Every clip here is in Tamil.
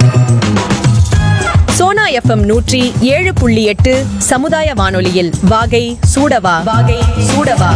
சோனா எஃப்எம் நூற்றி ஏழு புள்ளி எட்டு சமுதாய வானொலியில் வாகை சூடவா வாகை சூடவா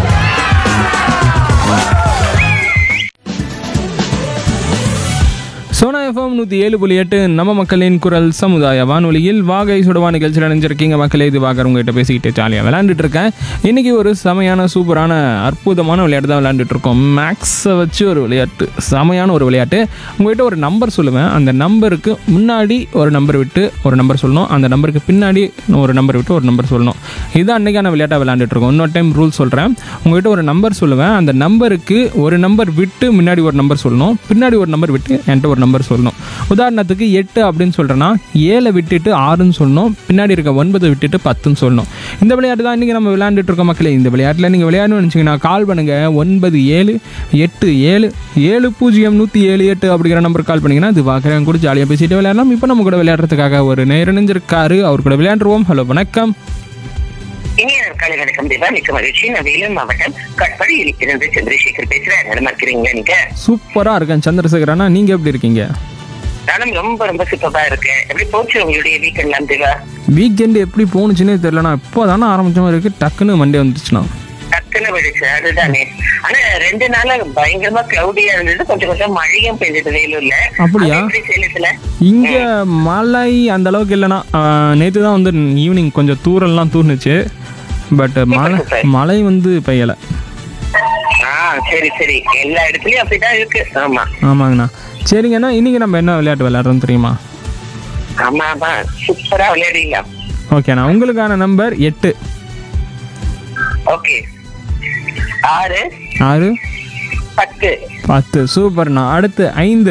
சோனா எஃப்எம் நூற்றி ஏழு புள்ளி எட்டு நம்ம மக்களின் குரல் சமுதாய வானொலியில் வாகை சுடவா நிகழ்ச்சியில் இணைஞ்சிருக்கீங்க மக்களே இது வாகர் உங்ககிட்ட பேசிக்கிட்டு ஜாலியாக விளையாண்டுட்டு இருக்கேன் இன்றைக்கி ஒரு செமையான சூப்பரான அற்புதமான விளையாட்டு தான் விளையாண்டுட்டு இருக்கோம் மேக்ஸை வச்சு ஒரு விளையாட்டு செமையான ஒரு விளையாட்டு உங்கள்கிட்ட ஒரு நம்பர் சொல்லுவேன் அந்த நம்பருக்கு முன்னாடி ஒரு நம்பர் விட்டு ஒரு நம்பர் சொல்லணும் அந்த நம்பருக்கு பின்னாடி ஒரு நம்பர் விட்டு ஒரு நம்பர் சொல்லணும் இதுதான் அன்றைக்கான விளையாட்டாக விளையாண்டுட்டு இருக்கோம் இன்னொரு டைம் ரூல் சொல்கிறேன் உங்கள்கிட்ட ஒரு நம்பர் சொல்லுவேன் அந்த நம்பருக்கு ஒரு நம்பர் விட்டு முன்னாடி ஒரு நம்பர் சொல்லணும் பின்னாடி ஒரு நம்பர் விட்டு என்கிட்ட ஒரு நம்பர் சொல்லணும் உதாரணத்துக்கு எட்டு அப்படின்னு சொல்கிறேன்னா ஏழை விட்டுட்டு ஆறுன்னு சொல்லணும் பின்னாடி இருக்க ஒன்பதை விட்டுட்டு பத்துன்னு சொல்லணும் இந்த விளையாட்டு தான் இன்றைக்கி நம்ம விளையாண்டுட்டு இருக்கோம் மக்களே இந்த விளையாட்டில் நீங்கள் விளையாடணும்னு நினச்சிங்கன்னா கால் பண்ணுங்கள் ஒன்பது ஏழு எட்டு ஏழு ஏழு பூஜ்ஜியம் நூற்றி ஏழு எட்டு அப்படிங்கிற நம்பர் கால் பண்ணிங்கன்னா இது பார்க்குறேன் கூட ஜாலியாக பேசிட்டு விளையாடலாம் இப்போ நம்ம கூட விளையாடுறதுக்காக ஒரு நேரம் நினைஞ்சிருக்காரு அவர் கூட விளையாண்டுருவோம் ஹலோ வணக்கம் இனிய நாட்காலை வணக்கம் தேவா மிக்க மகிழ்ச்சி நான் வேலூர் மாவட்டம் கட்படியில் இருந்து சந்திரசேகர் பேசுறேன் நல்லா இருக்கிறீங்களா நீங்க சூப்பராக இருக்கேன் சந்திரசேகர் அண்ணா நீங்கள் எப்படி இருக்கீங்க நானும் ரொம்ப ரொம்ப சூப்பரா இருக்கேன் எப்படி போச்சு உங்களுடைய வீக்கெண்ட்லாம் தேவா வீக்கெண்டு எப்படி போணுச்சுன்னே தெரியலண்ணா இப்போ தானே ஆரம்பிச்ச மாதிரி இருக்கு டக்குன்னு மண்டே வந்துச்சுண்ணா டக்குன்னு விடுச்சு அதுதானே ஆனா ரெண்டு நாளா பயங்கரமா கிளவுடியா இருந்தது கொஞ்சம் கொஞ்சம் மழையும் பெஞ்சது வேலூர்ல அப்படியா? அது எப்படி சேலத்துல இங்க மழை அந்த அளவுக்கு இல்லைண்ணா நேற்று தான் வந்து ஈவினிங் கொஞ்சம் தூரல்லாம் தூர்னுச்சு பட் மழை super. மழை வந்து பெய்யலை ஆ சரி சரி எல்லா இடத்துலயும் அப்படிதான் இருக்கு ஆமா ஆமாங்கண்ணா சரிங்கண்ணா இன்னைக்கு நம்ம என்ன விளையாட்டு விளையாடுறோம் தெரியுமா ஆமா ஆமா சூப்பரா விளையாடுறீங்க ஓகேண்ணா உங்களுக்கான நம்பர் எட்டு ஓகே ஆறு ஆறு பத்து பத்து சூப்பர்ண்ணா அடுத்து ஐந்து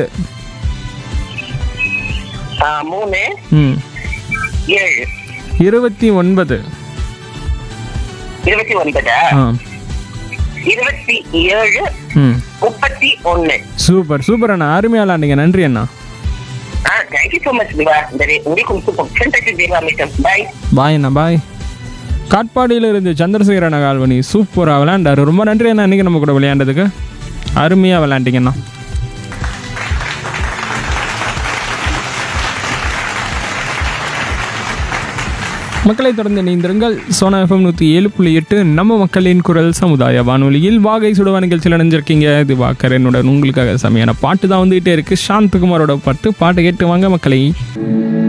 ஆ, மூணு ம் ஏழு இருபத்தி ஒன்பது இருபத்தி ஒன்பதா ஆ இருபத்தி ஏழு ம் முப்பத்தி ஒண்ணு சூப்பர் சூப்பர் அண்ணா அருமையாக விளாண்டிங்க நன்றி அண்ணா ஆ தேங்க்யூ ஸோ மச் திவா இந்த உங்களுக்கு super fantastic Diva mister bye bye அண்ணா பாய் காட்பாடியில் இருந்து சந்திரசேகர் அண்ணா கால் பண்ணி சூப்பராக விளையாண்டாரு ரொம்ப நன்றி அண்ணா இன்றைக்கி நம்ம கூட விளையாண்டதுக்கு அருமையாக விளையாண்டிங்கண்ணா மக்களை தொடர்ந்து இணைந்திருங்கள் சோனா எஃப்எம் நூற்றி ஏழு புள்ளி எட்டு நம்ம மக்களின் குரல் சமுதாய வானொலியில் வாகை சுடுவா நிகழ்ச்சியில் இணைஞ்சிருக்கீங்க இது வாக்கரனுடன் உங்களுக்காக செமையான பாட்டு தான் வந்துகிட்டே இருக்குது சாந்தகுமாரோட பாட்டு பாட்டு கேட்டு வாங்க மக்களை